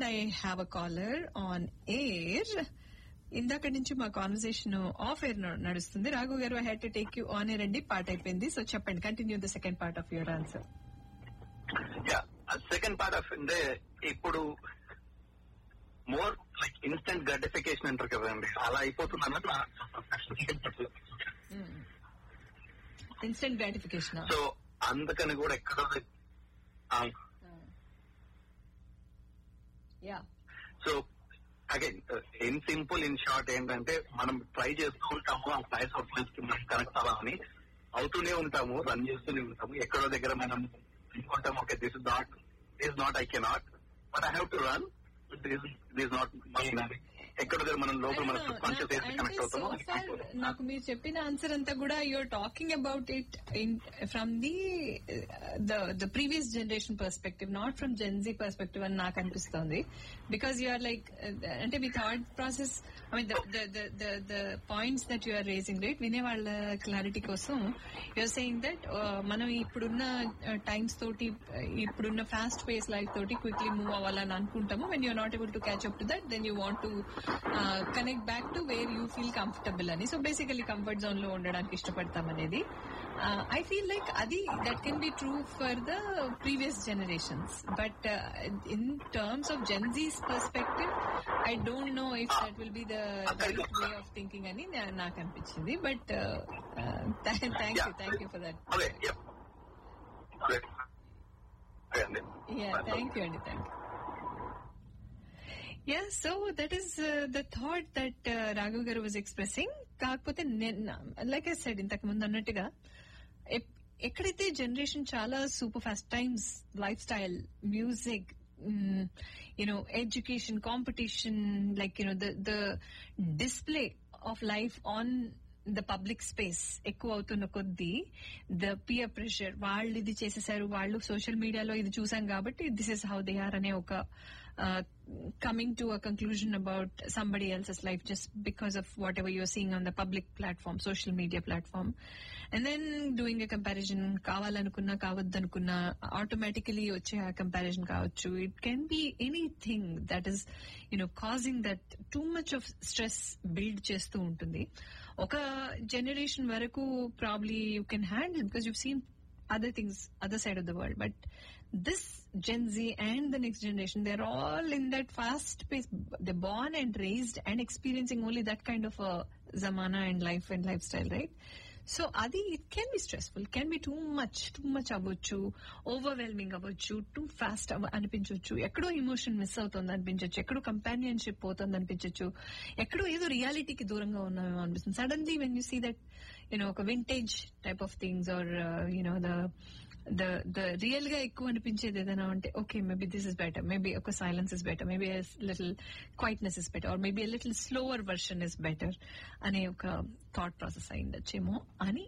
I have a caller on air ఇందాక నుంచి మా కాన్వర్సేషన్ ఆఫ్ ఎయిర్ నడుస్తుంది Raghu garu I had to take you on air అండి part అయిపోయింది సో చెప్పండి continue the second part of your answer yeah second part of అంటే ఇప్పుడు more like instant gratification అంటారు కదండి అలా అయిపోతుంది అన్నది నా ఇన్స్టెంట్ గ్రాటిఫికేషన్ సో అందుకని కూడా ఎక్కడో yeah so again in simple in short ఏంటంటే మనం ట్రై చేస్తూ ఉంటాము ఆ ప్రైస్ ఆఫ్ ప్లేస్ కి మనం కనెక్ట్ అవ్వాలని అవుతూనే ఉంటాము రన్ చేస్తూనే ఉంటాము ఎక్కడో దగ్గర మనం అనుకుంటాం okay this is not this not I cannot but I have to run this this not my ఎక్కడో దగ్గర మనం లోపల మన సబ్ కాన్షియస్ ఏసి కనెక్ట్ అవుతామో అది నాకు మీరు చెప్పిన ఆన్సర్ అంతా కూడా you're talking about it in from the the previous generation perspective not from Gen Z perspective అని నాకు అనిపిస్తోంది బికాస్ యూఆర్ లైక్ అంటే మీ thought process I mean the points that you're racing right వినే వాళ్ళ క్లారిటీ కోసం యూఆర్ సెయింగ్ దట్ మనం ఇప్పుడున్న టైమ్స్ తోటి ఇప్పుడున్న ఫాస్ట్ పేస్ లైఫ్ తోటి క్విక్లీ మూవ్ అవ్వాలని అనుకుంటాము when you're not able to catch up to that then you want to connect back to where you feel comfortable అని సో బేసికలీ కంఫర్ట్ జోన్ లో ఉండడానికి ఇష్టపడతాం అనేది ఐ ఫీల్ లైక్ అది that can be true for the previous generations but in terms of Gen Zs perspective I don't know if that will be the right way of thinking అని నా- నాకు అనిపించింది but thank you thank you for that అదే yeah. అదే అదే అండి Yeah, thank you, Andy. Thank you. Yeah, so that is uh, the thought that uh, Raghav garu was expressing. కాకపోతే like I said ఇంతకు ముందు అన్నట్టుగా ఎప్- ఎక్కడైతే జనరేషన్ చాలా super fast times life style music you know education competition like you know the the display of life on the public space ఎక్కువ అవుతున్న కొద్దీ ద పియర్ ప్రెషర్ వాళ్ళు ఇది చేసేసారు వాళ్ళు సోషల్ మీడియాలో ఇది చూసాం కాబట్టి this is how they are అనే ఒక coming to a conclusion about somebody else's life just because of whatever you're seeing on the public platform social media platform and then doing a comparison కావాలనుకున్నా కావద్దనుకున్నా automatically వచ్చే ఆ comparison కావచ్చు it can be anything that is you know causing that too much of stress build చేస్తూ ఉంటుంది ఒక జనరేషన్ వరకు probably you can handle because you seen other things, other side of the world. But this Gen Z and the next generation, they're all in that fast pace. They're born and raised and experiencing only that kind of a zamana and life and lifestyle, right? So అది it can be stressful can be too much too much అవ్వచ్చు overwhelming అవ్వచ్చు too fast అనిపించవచ్చు ఎక్కడో emotion miss అవుతుంది అనిపించవచ్చు ఎక్కడో companionship పోతుంది అనిపించవచ్చు ఎక్కడో ఏదో రియాలిటీకి దూరంగా ఉన్నామేమో అనిపిస్తుంది suddenly when you see that you know ఒక vintage type of things or you know the the the real గా ఎక్కువ అనిపించేది ఏదైనా అంటే okay maybe this is better maybe ఒక silence is better maybe little quietness is better or maybe little slower version is better అనే ఒక thought process అయిండొచ్చేమో అని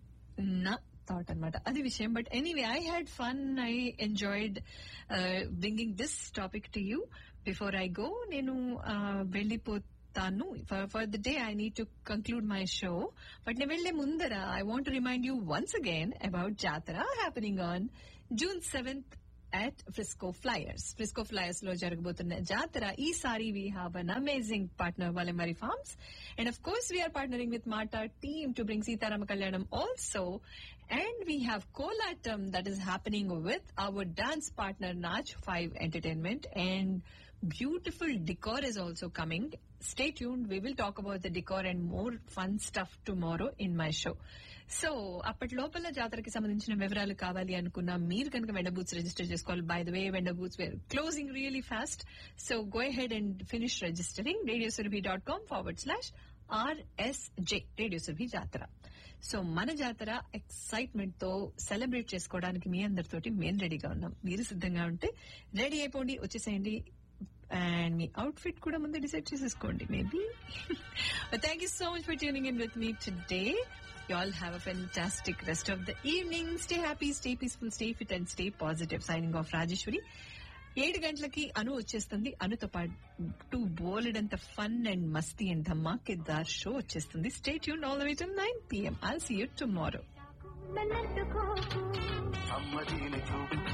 నా థాట్ అనమాట అది విషయం but anyway I had fun I enjoyed bringing this topic to you before I go నేను వెళ్ళిపోతాను for the day I need to conclude my show but నేను వెళ్లే ముందర I want remind you once again about Jathara happening on June seventh at Frisco Flyers. Frisco Flyers లో జరగబోతున్న జాతర ఈసారి we have an amazing partner Valimari Farms and of course we are partnering with Marta team to bring Sitaram Kalyanam also and we have Kolatam that is happening with our dance partner Nach 5 Entertainment and beautiful decor is also coming. Stay tuned. We will talk about the decor and more fun stuff tomorrow in my show. So అప్పటి లోపల జాతరకి సంబంధించిన వివరాలు కావాలి అనుకున్న మీరు కనుక vendor booths register చేసుకోవాలి by the way vendor booths were closing really fast so go head and finish registering radio Surabhi dot com forward slash RSJ radio Surabhi Jathara so మన జాతర ఎక్సైట్మెంట్ తో సెలబ్రేట్ చేసుకోవడానికి మీ అందరితోటి మేము రెడీగా ఉన్నాం మీరు సిద్ధంగా ఉంటే రెడీ అయిపోండి వచ్చేసేయండి అండ్ మీ అవుట్ఫిట్ కూడా ముందు డిసైడ్ చేసేసుకోండి maybe thank you so much for tuning in with me today You all have a fantastic rest of the evening. Stay happy, stay peaceful, stay fit and stay positive. Signing off Rajeshwari. ఏడు గంటలకి అను వచ్చేస్తుంది అనుతో పాటు బోలెడంత fun and మస్తీ and ధమాకేదార్ show వచ్చేస్తుంది stay tune all the way to nine PM I'll see you tomorrow నన్నట్టుకోకు అమ్మ దీని చూపు